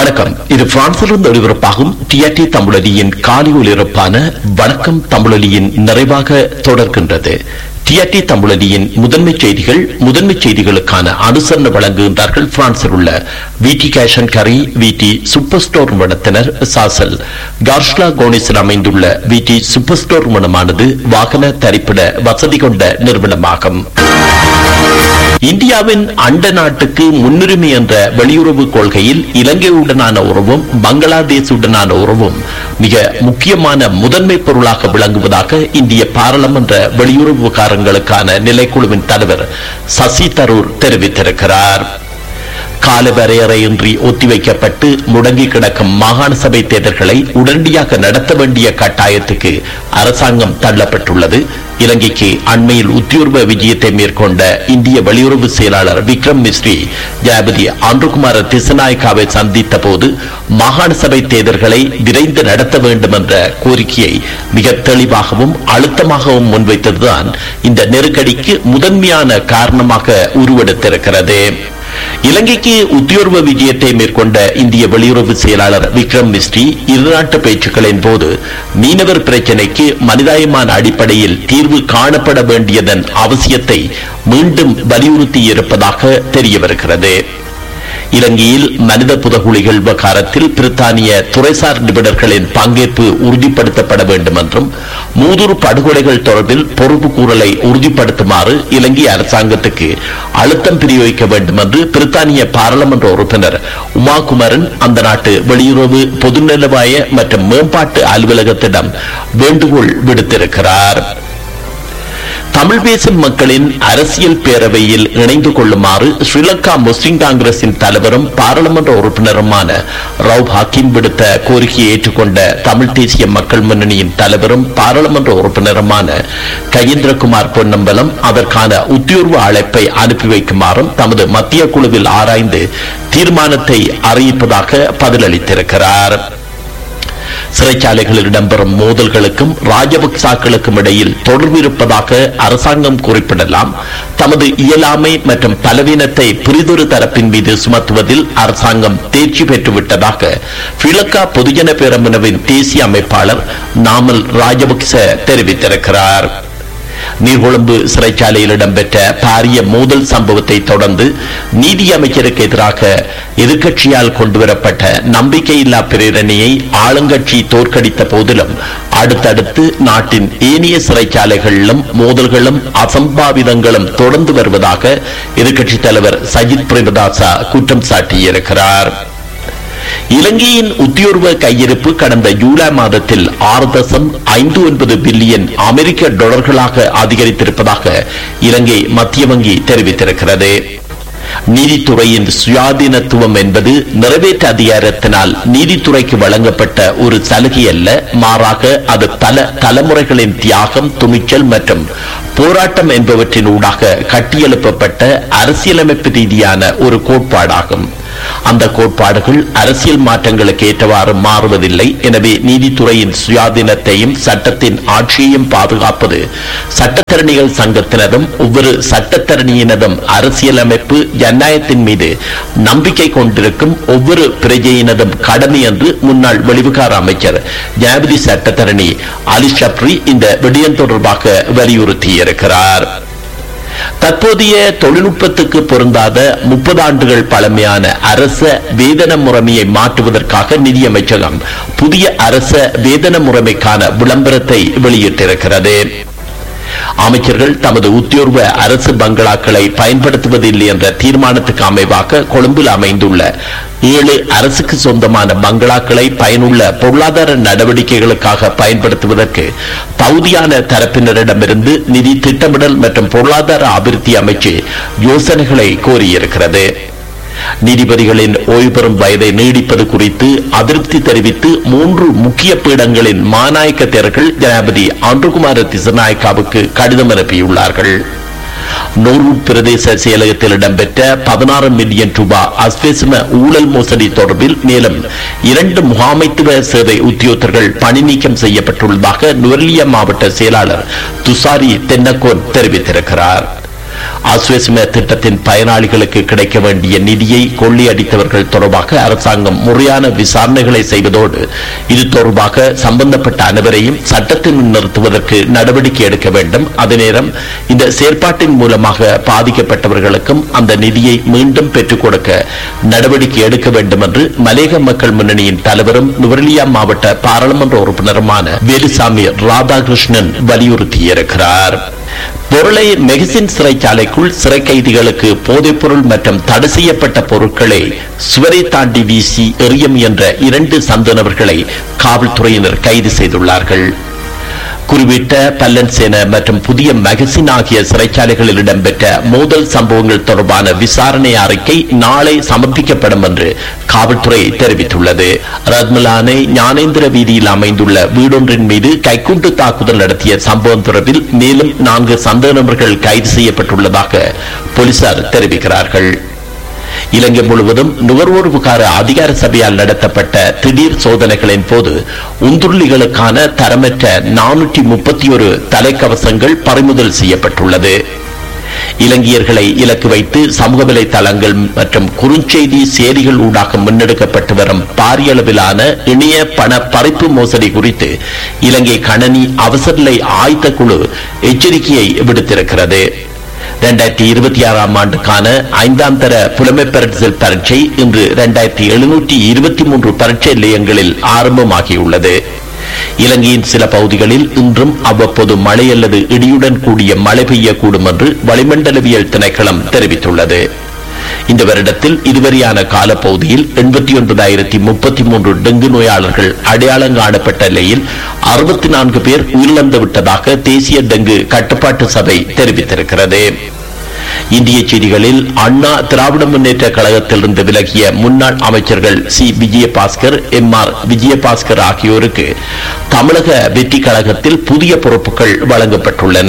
வணக்கம் இது பிரான்சிலிருந்து ஒளிபரப்பாகும் டிஆர்டி தமிழொலியின் காலை ஒலிபரப்பான வணக்கம் தமிழொலியின் நிறைவாக தொடர்கின்றது டிஆர்டி தமிழொலியின் முதன்மை செய்திகள் முதன்மை செய்திகளுக்கான அனுசரணை வழங்குகின்றார்கள் பிரான்சில் உள்ள விடி கேஷன் கரி விடி சூப்பர் ஸ்டோர் நிறுவனத்தினர் சாசல் கார்ஷ்லா கோனிஸில் அமைந்துள்ள விடி சூப்பர் ஸ்டோர் நிறுவனமானது வாகன தரிப்பிட வசதி கொண்ட நிறுவனமாகும் இந்தியாவின் அண்ட நாட்டுக்கு முன்னுரிமை என்ற வெளியுறவு கொள்கையில் இலங்கையுடனான உறவும் பங்களாதேஷுடனான உறவும் மிக முக்கியமான முதன்மை பொருளாக விளங்குவதாக இந்திய பாராளுமன்ற வெளியுறவு விவகாரங்களுக்கான நிலைக்குழுவின் தலைவர் சசி தரூர் தெரிவித்திருக்கிறார் கால வரையறையின்றி ஒத்திவைக்கப்பட்டு முடங்கி கிடக்கும் மாகாண சபை தேர்தல்களை உடனடியாக நடத்த வேண்டிய கட்டாயத்துக்கு அரசாங்கம் தள்ளப்பட்டுள்ளது இலங்கைக்கு அண்மையில் உத்தியோர்வ விஜயத்தை மேற்கொண்ட இந்திய வெளியுறவு செயலாளர் விக்ரம் மிஸ்ரி ஜனாபதி ஆண்டுகுமார திசநாயக்காவை சந்தித்த போது மாகாண சபை தேர்தல்களை விரைந்து நடத்த வேண்டும் என்ற கோரிக்கையை மிக தெளிவாகவும் அழுத்தமாகவும் முன்வைத்ததுதான் இந்த நெருக்கடிக்கு முதன்மையான காரணமாக உருவெடுத்திருக்கிறது இலங்கைக்கு உத்தியோர்வ விஜயத்தை மேற்கொண்ட இந்திய வெளியுறவு செயலாளர் விக்ரம் மிஸ்ரி இருநாட்டு பேச்சுக்களின் போது மீனவர் பிரச்சினைக்கு மனிதாயமான அடிப்படையில் தீர்வு காணப்பட வேண்டியதன் அவசியத்தை மீண்டும் வலியுறுத்தியிருப்பதாக தெரிய வருகிறது இலங்கையில் மனித புதகுலிகள் விவகாரத்தில் பிரித்தானிய துறைசார் நிபுணர்களின் பங்கேற்பு உறுதிப்படுத்தப்பட வேண்டும் என்றும் மூதூர் படுகொலைகள் தொடர்பில் பொறுப்பு கூறலை உறுதிப்படுத்துமாறு இலங்கை அரசாங்கத்துக்கு அழுத்தம் பிரயோகிக்க வேண்டும் என்று பிரித்தானிய பாராளுமன்ற உறுப்பினர் உமாகுமரன் அந்த நாட்டு வெளியுறவு பொதுநலவாய மற்றும் மேம்பாட்டு அலுவலகத்திடம் வேண்டுகோள் விடுத்திருக்கிறார் தமிழ் பேசும் மக்களின் அரசியல் பேரவையில் இணைந்து கொள்ளுமாறு ஸ்ரீலங்கா முஸ்லிம் காங்கிரசின் தலைவரும் பாராளுமன்ற உறுப்பினருமான ரவ் ஹக்கீம் விடுத்த கோரிக்கையை ஏற்றுக்கொண்ட தமிழ் தேசிய மக்கள் முன்னணியின் தலைவரும் பாராளுமன்ற உறுப்பினருமான கஜேந்திரகுமார் பொன்னம்பலம் அதற்கான உத்தியோர்வு அழைப்பை அனுப்பி வைக்குமாறும் தமது மத்திய குழுவில் ஆராய்ந்து தீர்மானத்தை அறிவிப்பதாக பதிலளித்திருக்கிறார் சிறைச்சாலைகளில் இடம்பெறும் மோதல்களுக்கும் ராஜபக்சாக்களுக்கும் இடையில் தொடர்பு இருப்பதாக அரசாங்கம் குறிப்பிடலாம் தமது இயலாமை மற்றும் பலவீனத்தை புரிதொரு தரப்பின் மீது சுமத்துவதில் அரசாங்கம் தேர்ச்சி பெற்றுவிட்டதாக ஸ்ரீலங்கா பொதுஜன பேரமுனவின் தேசிய அமைப்பாளர் நாமல் ராஜபக்ச தெரிவித்திருக்கிறார் நீர்கொழும்பு சிறைச்சாலையில் இடம்பெற்ற பாரிய மோதல் சம்பவத்தை தொடர்ந்து நீதி அமைச்சருக்கு எதிராக எதிர்க்கட்சியால் கொண்டுவரப்பட்ட நம்பிக்கையில்லா பிரேரணையை ஆளுங்கட்சி தோற்கடித்த போதிலும் அடுத்தடுத்து நாட்டின் ஏனைய சிறைச்சாலைகளிலும் மோதல்களும் அசம்பாவிதங்களும் தொடர்ந்து வருவதாக எதிர்க்கட்சித் தலைவர் சஜித் பிரேமதாசா குற்றம் சாட்டியிருக்கிறார் இலங்கையின் உத்தியோர்வ கையிருப்பு கடந்த ஜூலை மாதத்தில் ஆறு தசம் ஐந்து ஒன்பது பில்லியன் அமெரிக்க டாலர்களாக அதிகரித்திருப்பதாக இலங்கை மத்திய வங்கி தெரிவித்திருக்கிறது நீதித்துறையின் சுயாதீனத்துவம் என்பது நிறைவேற்ற அதிகாரத்தினால் நீதித்துறைக்கு வழங்கப்பட்ட ஒரு சலுகை அல்ல மாறாக அது பல தலைமுறைகளின் தியாகம் துணிச்சல் மற்றும் போராட்டம் என்பவற்றின் ஊடாக கட்டியெழுப்பப்பட்ட அரசியலமைப்பு ரீதியான ஒரு கோட்பாடாகும் அந்த கோட்பாடுகள் அரசியல் மாற்றங்களுக்கு ஏற்றவாறு மாறுவதில்லை எனவே நீதித்துறையின் சுயாதீனத்தையும் சட்டத்தின் ஆட்சியையும் பாதுகாப்பது சட்டத்தரணிகள் சங்கத்தினரும் ஒவ்வொரு சட்டத்தரணியினதும் அரசியலமைப்பு ஜனநாயகத்தின் மீது நம்பிக்கை கொண்டிருக்கும் ஒவ்வொரு பிரஜையினதும் கடமை என்று முன்னாள் வெளிவிகார அமைச்சர் ஜனாதிபதி சட்டத்தரணி அலி ஷப்ரி இந்த விடயம் தொடர்பாக வலியுறுத்தியிருக்கிறார் தற்போதைய தொழில்நுட்பத்துக்கு பொருந்தாத முப்பது ஆண்டுகள் பழமையான அரச வேதன முறைமையை மாற்றுவதற்காக நிதியமைச்சகம் புதிய அரச வேதன முறைமைக்கான விளம்பரத்தை வெளியிட்டிருக்கிறது அமைச்சர்கள் தமது உத்தியோர்வ அரசு பங்களாக்களை பயன்படுத்துவதில்லை என்ற தீர்மானத்துக்கு அமைவாக கொழும்பில் அமைந்துள்ள ஏழு அரசுக்கு சொந்தமான பங்களாக்களை பயனுள்ள பொருளாதார நடவடிக்கைகளுக்காக பயன்படுத்துவதற்கு தகுதியான தரப்பினரிடமிருந்து நிதி திட்டமிடல் மற்றும் பொருளாதார அபிவிருத்தி அமைச்சு யோசனைகளை கோரியிருக்கிறது நீதிபதிகளின் ஓய்வு பெறும் வயதை நீடிப்பது குறித்து அதிருப்தி தெரிவித்து மூன்று முக்கிய பீடங்களின் மாநாயக்க தேர்கள் ஜனாபதி ஆண்டுகுமார திசநாயக்காவுக்கு கடிதம் அனுப்பியுள்ளார்கள் நோர்வுட் பிரதேச செயலகத்தில் இடம்பெற்ற பதினாறு மில்லியன் ரூபாய் அஸ்வேசம ஊழல் மோசடி தொடர்பில் மேலும் இரண்டு முகாமைத்துவ சேவை உத்தியோகத்தர்கள் பணி நீக்கம் செய்யப்பட்டுள்ளதாக நுவர்லியா மாவட்ட செயலாளர் துசாரி தென்னக்கோன் தெரிவித்திருக்கிறார் ஆஸ்வேசம திட்டத்தின் பயனாளிகளுக்கு கிடைக்க வேண்டிய நிதியை கொள்ளையடித்தவர்கள் தொடர்பாக அரசாங்கம் முறையான விசாரணைகளை செய்வதோடு இது தொடர்பாக சம்பந்தப்பட்ட அனைவரையும் சட்டத்தின் முன் நிறுத்துவதற்கு நடவடிக்கை எடுக்க வேண்டும் அதே நேரம் இந்த செயற்பாட்டின் மூலமாக பாதிக்கப்பட்டவர்களுக்கும் அந்த நிதியை மீண்டும் பெற்றுக் கொடுக்க நடவடிக்கை எடுக்க வேண்டும் என்று மலேக மக்கள் முன்னணியின் தலைவரும் நுவரெலியா மாவட்ட பாராளுமன்ற உறுப்பினருமான வேலுசாமி ராதாகிருஷ்ணன் வலியுறுத்தியிருக்கிறார் பொருளை மெகசின் சிறைச்சாலைக்குள் சிறை கைதிகளுக்கு போதைப்பொருள் மற்றும் தடை செய்யப்பட்ட பொருட்களை சுவரை தாண்டி வீசி எறிய முயன்ற இரண்டு சந்தனவர்களை காவல்துறையினர் கைது செய்துள்ளார்கள் குறிப்பிட்ட பல்லன்சேன மற்றும் புதிய மகசின் ஆகிய சிறைச்சாலைகளில் இடம்பெற்ற மோதல் சம்பவங்கள் தொடர்பான விசாரணை அறிக்கை நாளை சமர்ப்பிக்கப்படும் என்று காவல்துறை தெரிவித்துள்ளது ரத்மலானை ஞானேந்திர வீதியில் அமைந்துள்ள வீடொன்றின் மீது கைக்குண்டு தாக்குதல் நடத்திய சம்பவம் தொடர்பில் மேலும் நான்கு சந்தேக நபர்கள் கைது செய்யப்பட்டுள்ளதாக போலீசார் தெரிவிக்கிறார்கள் இலங்கை முழுவதும் நுகர்வோர் விகார அதிகார சபையால் நடத்தப்பட்ட திடீர் சோதனைகளின் போது உந்துருளிகளுக்கான தரமற்ற நானூற்றி முப்பத்தி ஒரு தலைக்கவசங்கள் பறிமுதல் செய்யப்பட்டுள்ளது இலங்கையர்களை இலக்கு வைத்து சமூக வலைதளங்கள் மற்றும் குறுஞ்செய்தி சேரிகள் ஊடாக முன்னெடுக்கப்பட்டு வரும் பாரிய அளவிலான இணைய பண பறிப்பு மோசடி குறித்து இலங்கை கணனி அவசரநிலை ஆயத்த குழு எச்சரிக்கையை விடுத்திருக்கிறது இரண்டாயிரத்தி இருபத்தி ஆறாம் ஆண்டுக்கான ஐந்தாம் தர புலமை பரிசில் பரீட்சை இன்று இரண்டாயிரத்தி எழுநூற்றி இருபத்தி மூன்று பரீட்சை நிலையங்களில் ஆரம்பமாகியுள்ளது இலங்கையின் சில பகுதிகளில் இன்றும் அவ்வப்போது மழை அல்லது இடியுடன் கூடிய மழை பெய்யக்கூடும் என்று வளிமண்டலவியல் திணைக்களம் தெரிவித்துள்ளது இந்த வருடத்தில் இதுவரையான காலப்பகுதியில் எண்பத்தி ஒன்பதாயிரத்தி முப்பத்தி மூன்று டெங்கு நோயாளர்கள் அடையாளம் காணப்பட்ட நிலையில் அறுபத்தி நான்கு பேர் உயிரிழந்து விட்டதாக தேசிய டெங்கு கட்டுப்பாட்டு சபை தெரிவித்திருக்கிறது இந்திய செய்திகளில் அண்ணா திராவிட முன்னேற்ற கழகத்திலிருந்து விலகிய முன்னாள் அமைச்சர்கள் C Vijayabaskar M R Vijayabaskar ஆகியோருக்கு தமிழக வெற்றி கழகத்தில் புதிய பொறுப்புகள் வழங்கப்பட்டுள்ளன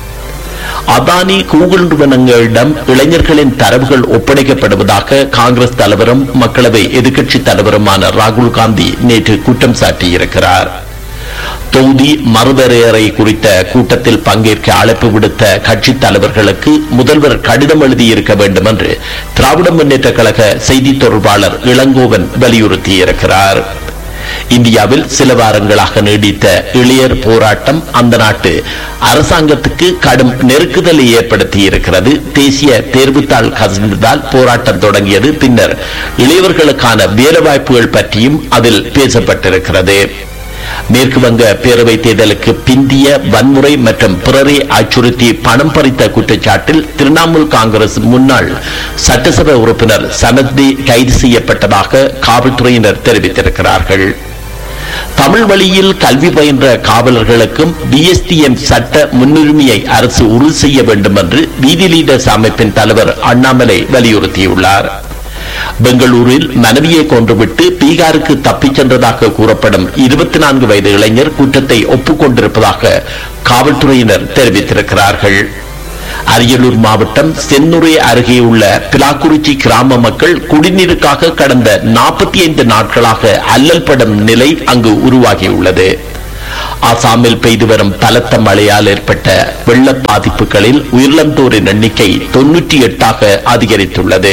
அதானி கூகுள் நிறுவனங்களிடம் இளைஞர்களின் தரவுகள் ஒப்படைக்கப்படுவதாக காங்கிரஸ் தலைவரும் மக்களவை எதிர்க்கட்சி தலைவருமான ராகுல் காந்தி நேற்று குற்றம் சாட்டியிருக்கிறார் தொகுதி மறுவரையறை குறித்த கூட்டத்தில் பங்கேற்க அழைப்பு விடுத்த கட்சி தலைவர்களுக்கு முதல்வர் கடிதம் எழுதியிருக்க வேண்டும் என்று திராவிட முன்னேற்ற கழக செய்தி தொடர்பாளர் இளங்கோவன் வலியுறுத்தியிருக்கிறார் இந்தியாவில் சில வாரங்களாக நீடித்த இளையர் போராட்டம் அந்த நாட்டு அரசாங்கத்துக்கு கடும் நெருக்குதலை ஏற்படுத்தி இருக்கிறது தேசிய தேர்வுத்தாள் கசிந்ததால் போராட்டம் தொடங்கியது பின்னர் இளையவர்களுக்கான வேலைவாய்ப்புகள் பற்றியும் அதில் பேசப்பட்டிருக்கிறது மேற்கு வங்க பேரவை தேர்தலுக்கு பிந்திய வன்முறை மற்றும் பிறரை அச்சுறுத்தி பணம் பறித்த குற்றச்சாட்டில் திரிணாமுல் காங்கிரஸ் முன்னாள் சட்டசபை உறுப்பினர் சனத்தி கைது செய்யப்பட்டதாக காவல்துறையினர் தெரிவித்திருக்கிறார்கள் தமிழ் வழியில் கல்வி பயின்ற காவலர்களுக்கும் பிஎஸ்டிஎம் சட்ட முன்னுரிமையை அரசு உறுதி செய்ய வேண்டும் என்று வீதி லீடர்ஸ் அமைப்பின் தலைவர் அண்ணாமலை வலியுறுத்தியுள்ளார் பெங்களூரில் மனைவியை கொன்றுவிட்டு பீகாருக்கு தப்பிச் சென்றதாக கூறப்படும் இருபத்தி நான்கு வயது இளைஞர் குற்றத்தை ஒப்புக்கொண்டிருப்பதாக காவல்துறையினர் தெரிவித்திருக்கிறார்கள் அரியலூர் மாவட்டம் சென்னுரை அருகே உள்ள பிலாக்குறிச்சி கிராம மக்கள் குடிநீருக்காக கடந்த நாற்பத்தி ஐந்து நாட்களாக அல்லல் படும் நிலை அங்கு உருவாகியுள்ளது அசாமில் பெய்து வரும் பலத்த மழையால் ஏற்பட்ட வெள்ள பாதிப்புகளில் உயிரிழந்தோரின் எண்ணிக்கை தொன்னூற்றி எட்டாக அதிகரித்துள்ளது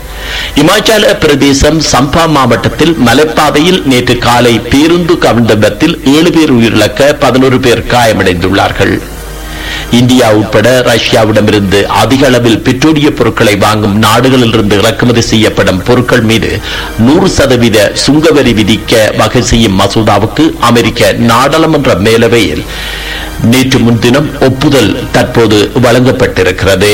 இமாச்சல பிரதேசம் சம்பா மாவட்டத்தில் மலைப்பாதையில் நேற்று காலை பேருந்து கவிழ்ந்த விபத்தில் ஏழு பேர் உயிரிழக்க பதினோரு பேர் காயமடைந்துள்ளார்கள் இந்தியா உட்பட ரஷ்யாவிடமிருந்து அதிக அளவில் பெட்ரோலிய பொருட்களை வாங்கும் நாடுகளிலிருந்து இறக்குமதி செய்யப்படும் பொருட்கள் மீது நூறு சதவீத சுங்கவரி விதிக்க வகை செய்யும் மசோதாவுக்கு அமெரிக்க நாடாளுமன்ற மேலவையில் நேற்று முன்தினம் ஒப்புதல் தற்போது வழங்கப்பட்டிருக்கிறது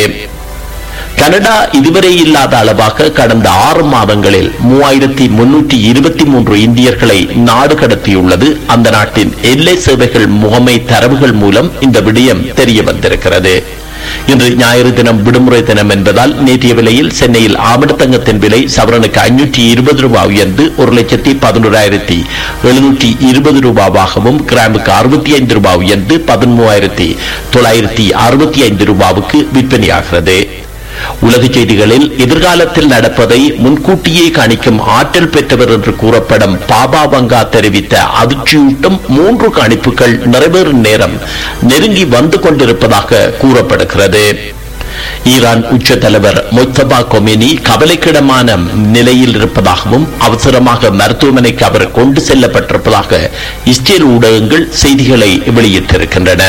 கனடா இதுவரை இல்லாத அளவாக கடந்த ஆறு மாதங்களில் மூவாயிரத்தி முன்னூற்றி இருபத்தி மூன்று இந்தியர்களை நாடு கடத்தியுள்ளது அந்த நாட்டின் எல்லை சேவைகள் முகமை தரவுகள் மூலம் இந்த விடயம் தெரிய வந்திருக்கிறது இன்று ஞாயிறு தினம் விடுமுறை தினம் என்பதால் நேற்றைய விலையில் சென்னையில் ஆமணத்தங்கத்தின் விலை சவரனுக்கு ஐநூற்றி இருபது ரூபாய் உயர்ந்து ஒரு லட்சத்தி பதினோராயிரத்தி எழுநூற்றி இருபது ரூபாவாகவும் கிராமுக்கு அறுபத்தி ஐந்து ரூபாய் உயர்ந்து பதிமூவாயிரத்தி தொள்ளாயிரத்தி அறுபத்தி ஐந்து ரூபாவுக்கு விற்பனையாகிறது உலக செய்திகளில் எதிர்காலத்தில் நடப்பதை முன்கூட்டியே கணிக்கும் ஆற்றல் பெற்றவர் என்று கூறப்படும் பாபா வங்கா தெரிவித்த அதிர்ச்சியூட்டும் மூன்று கணிப்புகள் நிறைவேறும் நேரம் நெருங்கி வந்து கொண்டிருப்பதாக கூறப்படுகிறது ஈரான் உச்ச தலைவர் மொய்தபா கொமேனி கவலைக்கிடமான நிலையில் இருப்பதாகவும் அவசரமாக மருத்துவமனைக்கு அவர் கொண்டு செல்லப்பட்டிருப்பதாக இஸ்ரேல் ஊடகங்கள் செய்திகளை வெளியிட்டிருக்கின்றன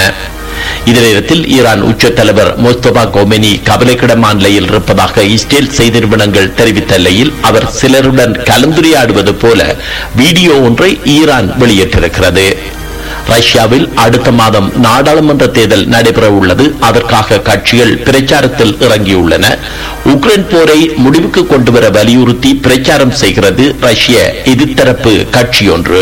இதே நேரத்தில் ஈரான் உச்ச தலைவர் மோஸ்தபா கோமெனி கவலைக்கிடமான நிலையில் இருப்பதாக இஸ்ரேல் செய்தி நிறுவனங்கள் தெரிவித்த நிலையில் அவர் சிலருடன் கலந்துரையாடுவது போல வீடியோ ஒன்றை ஈரான் வெளியிட்டிருக்கிறது ரஷ்யாவில் அடுத்த மாதம் நாடாளுமன்ற தேர்தல் நடைபெற உள்ளது அதற்காக கட்சிகள் பிரச்சாரத்தில் இறங்கியுள்ளன உக்ரைன் போரை முடிவுக்கு கொண்டுவர வலியுறுத்தி பிரச்சாரம் செய்கிறது ரஷ்ய எதிர்த்தரப்பு கட்சியொன்று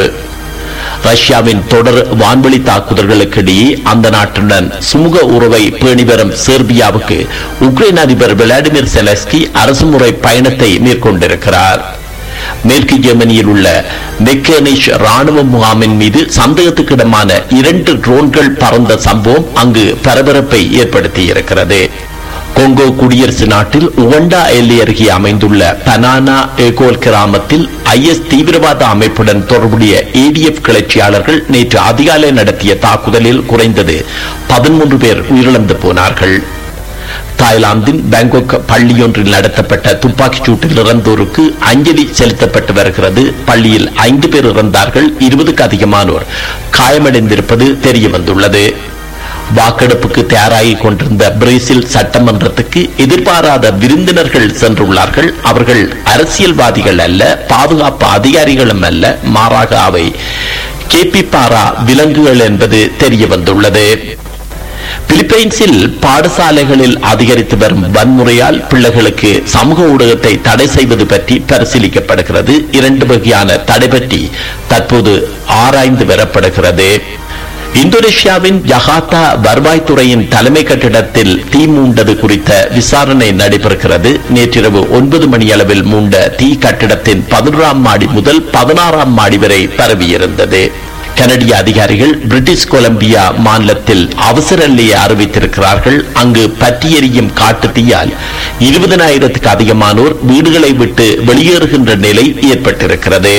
ரஷ்யாவின் தொடர் வான்வெளி தாக்குதல்களுக்கு இடையே அந்த நாட்டுடன் சுமூக உறவை பேணி வரும் சேர்பியாவுக்கு உக்ரைன் அதிபர் விளாடிமிர் செலஸ்கி அரசுமுறை பயணத்தை மேற்கொண்டிருக்கிறார் மேற்கு ஜெர்மனியில் உள்ள மெக்கனிஷ் ராணுவ முகாமின் மீது சந்தேகத்துக்கிடமான இரண்டு ட்ரோன்கள் பறந்த சம்பவம் அங்கு பரபரப்பை ஏற்படுத்தியிருக்கிறது கொங்கோ குடியரசு நாட்டில் உவண்டா எல்லை அருகே அமைந்துள்ள பனானா ஏகோல் கிராமத்தில் ஐஎஸ் தீவிரவாத அமைப்புடன் தொடர்புடைய ஏடிஎஃப் கிளர்ச்சியாளர்கள் நேற்று அதிகாலை நடத்திய தாக்குதலில் குறைந்தது பதிமூன்று பேர் உயிரிழந்து போனார்கள் தாய்லாந்தின் பேங்காக் பள்ளியொன்றில் நடத்தப்பட்ட துப்பாக்கிச் சூட்டில் இறந்தோருக்கு அஞ்சலி செலுத்தப்பட்டு வருகிறது பள்ளியில் ஐந்து பேர் இறந்தார்கள் இருபதுக்கு அதிகமானோர் காயமடைந்திருப்பது தெரிய வந்துள்ளது வாக்கெடுப்புக்கு தயாராகிக் கொண்டிருந்த பிரேசில் சட்டமன்றத்துக்கு எதிர்பாராத விருந்தினர்கள் சென்றுள்ளார்கள் அவர்கள் அரசியல்வாதிகள் அல்ல பாதுகாப்பு அதிகாரிகளும் அல்ல மாறாக அவை கேபி பாரா விலங்குகள் என்பது தெரிய வந்துள்ளது பிலிப்பைன்ஸில் பாடசாலைகளில் அதிகரித்து வரும் வன்முறையால் பிள்ளைகளுக்கு சமூக ஊடகத்தை தடை செய்வது பற்றி பரிசீலிக்கப்படுகிறது இரண்டு வகையான தடை பற்றி தற்போது ஆராய்ந்து வரப்படுகிறது இந்தோனேஷியாவின் ஜகார்த்தா வருவாய்த்துறையின் தலைமை கட்டிடத்தில் தீ மூண்டது குறித்த விசாரணை நடைபெறுகிறது நேற்றிரவு ஒன்பது மணி அளவில் மூண்ட தீ கட்டிடத்தின் பதினொன்றாம் மாடி முதல் பதினாறாம் மாடி வரை பரவியிருந்தது கனடிய அதிகாரிகள் பிரிட்டிஷ் கொலம்பியா மாநிலத்தில் அவசர நிலையை அறிவித்திருக்கிறார்கள் அங்கு பற்றி எரியும் காட்டு தீயால் இருபதனாயிரத்துக்கு அதிகமானோர் வீடுகளை விட்டு வெளியேறுகின்ற நிலை ஏற்பட்டிருக்கிறது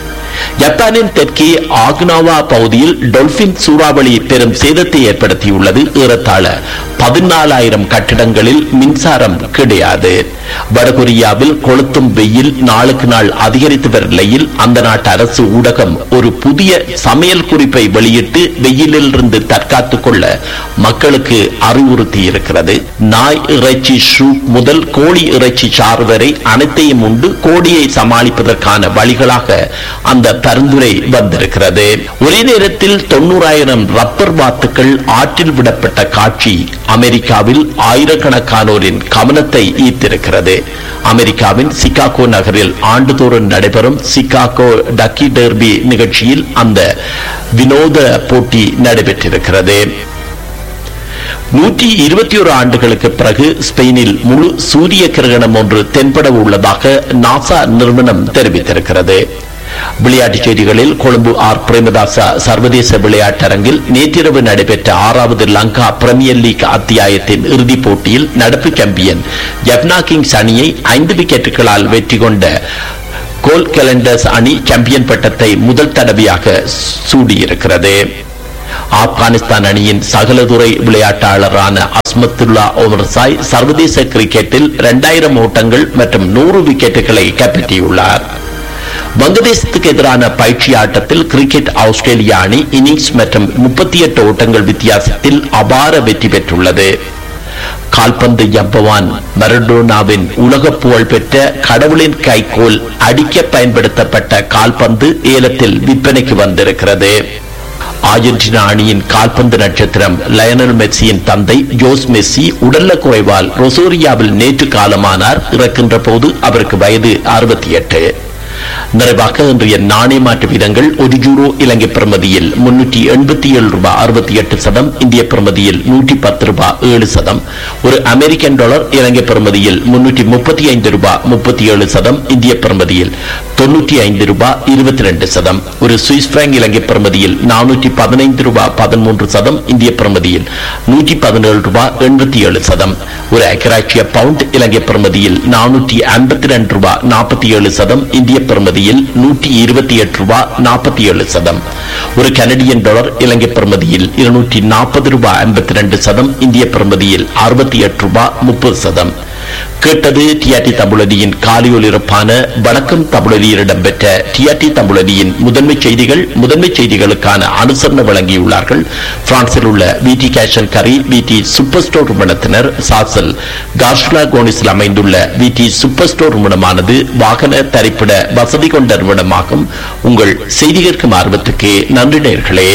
ஜப்பானின் தெற்கே ஆக்னாவா பகுதியில் டொல்பின் சூறாவளி பெரும் சேதத்தை ஏற்படுத்தியுள்ளது ஏறத்தாழ பதினாலாயிரம் கட்டிடங்களில் மின்சாரம் கிடையாது வடகொரியாவில் கொளுத்தும் வெயில் நாளுக்கு நாள் அதிகரித்து வரும் நிலையில் அந்த நாட்டு அரசு ஊடகம் ஒரு புதிய சமையல் குறிப்பை வெளியிட்டு வெயிலிலிருந்து தற்காத்துக் கொள்ள மக்களுக்கு அறிவுறுத்தி இருக்கிறது நாய் இறைச்சி சூப் முதல் கோழி இறைச்சி சாறு வரை அனைத்தையும் உண்டு கோடியை சமாளிப்பதற்கான வழிகளாக அந்த பரிந்துரை வந்திருக்கிறது ஒரே நேரத்தில் தொண்ணூறாயிரம் ரப்பர் வாத்துக்கள் ஆற்றில் விடப்பட்ட காட்சி அமெரிக்காவில் ஆயிரக்கணக்கானோரின் கவனத்தை ஈர்த்திருக்கிறது அமெரிக்காவின் சிகாகோ நகரில் ஆண்டுதோறும் நடைபெறும் சிகாகோ டக்கி டெர்பி நிகழ்ச்சியில் அந்த வினோத போட்டி நடைபெற்றிருக்கிறது நூற்றி இருபத்தி ஒரு ஆண்டுகளுக்கு பிறகு ஸ்பெயினில் முழு சூரிய கிரகணம் ஒன்று தென்பட உள்ளதாக நாசா நிறுவனம் தெரிவித்திருக்கிறது விளையாட்டுச் செய்திகளில் கொழும்பு ஆர் பிரேமதாசா சர்வதேச விளையாட்டரங்கில் நேற்றிரவு நடைபெற்ற ஆறாவது லங்கா பிரீமியர் லீக் அத்தியாயத்தின் இறுதிப் போட்டியில் நடப்பு சாம்பியன் ஜப்னா கிங்ஸ் அணியை ஐந்து விக்கெட்டுகளால் வெற்றி கொண்ட கோல் கேலண்டர்ஸ் அணி சாம்பியன் பட்டத்தை முதல் தடவையாக சூடியிருக்கிறது ஆப்கானிஸ்தான் அணியின் சகலதுறை விளையாட்டாளரான அஸ்மத்துல்லா ஓமர்சாய் சர்வதேச கிரிக்கெட்டில் இரண்டாயிரம் ஓட்டங்கள் மற்றும் நூறு விக்கெட்டுகளை கைப்பற்றியுள்ளார் வங்கதேசத்துக்கு எதிரான பயிற்சி ஆட்டத்தில் கிரிக்கெட் ஆஸ்திரேலியா அணி இன்னிங்ஸ் மற்றும் முப்பத்தி எட்டு ஓட்டங்கள் வித்தியாசத்தில் அபார வெற்றி பெற்றுள்ளது கால்பந்து ஜம்பவான் மரடோனாவின் உலக புகழ் பெற்ற கடவுளின் கைகோல் அடிக்க பயன்படுத்தப்பட்ட கால்பந்து ஏலத்தில் விற்பனைக்கு வந்திருக்கிறது அர்ஜென்டினா அணியின் கால்பந்து நட்சத்திரம் லயனல் மெஸ்ஸியின் தந்தை ஜோஸ் மெஸ்ஸி உடல்ல குறைவால் ரொசோரியாவில் நேற்று காலமானார் இறக்கின்ற போது அவருக்கு வயது அறுபத்தி எட்டு நிறைவாக இன்றைய நாணய மாற்று வீதங்கள் ஒரு யூரோ இலங்கை பிரமதியில் முன்னூற்றி எண்பத்தி ஏழு ரூபாய் அறுபத்தி எட்டு சதம் இந்திய பிரமதியில் நூற்றி பத்து ரூபாய் ஏழு சதம் ஒரு அமெரிக்கன் டாலர் இலங்கை பிரமதியில் முன்னூற்றி முப்பத்தி ஐந்து ரூபாய் முப்பத்தி ஏழு சதம் இந்திய பிரமதியில் தொன்னூற்றி ஐந்து ரூபாய் இருபத்தி ரெண்டு சதம் ஒரு சுவிஸ் பிராங்க் இலங்கை பிரமதியில் நானூற்றி பதினைந்து ரூபாய் பதிமூன்று சதம் இந்திய பிரமதியில் நூற்றி பதினேழு ரூபாய் எண்பத்தி ஏழு சதம் ஒரு அக்கராட்சிய பவுண்ட் இலங்கை பிரமதியில் நானூற்றி ஐம்பத்தி ரெண்டு ரூபாய் நாற்பத்தி ஏழு சதம் இந்திய பிரமதியில் நூற்றி இருபத்தி எட்டு ரூபாய் நாற்பத்தி ஏழு சதம் ஒரு கனடியன் டாலர் இலங்கை பிரமதியில் இருநூற்றி நாற்பது ரூபாய் ஐம்பத்தி ரெண்டு சதம் இந்திய பிரமதியில் அறுபத்தி எட்டு ரூபாய் முப்பது சதம் கேட்டது டிஆர்டி தமிழடியின் காலியொலிரப்பான வணக்கம் தமிழடியில் இடம்பெற்ற டிஆர்டி தமிழடியின் முதன்மை செய்திகள் முதன்மை செய்திகளுக்கான அனுசரணை வழங்கியுள்ளார்கள் பிரான்சில் உள்ள விடி கேஷன் கரி விடி சூப்பர் ஸ்டோர் நிறுவனத்தினர் சாசல் கார்ஷ்லா கோனிஸில் அமைந்துள்ள விடி சூப்பர் ஸ்டோர் நிறுவனமானது வாகன தரிப்பிட வசதி கொண்ட நிறுவனமாகும் உங்கள் செய்தி கேட்கும் ஆர்வத்துக்கு நன்றி நேர்களே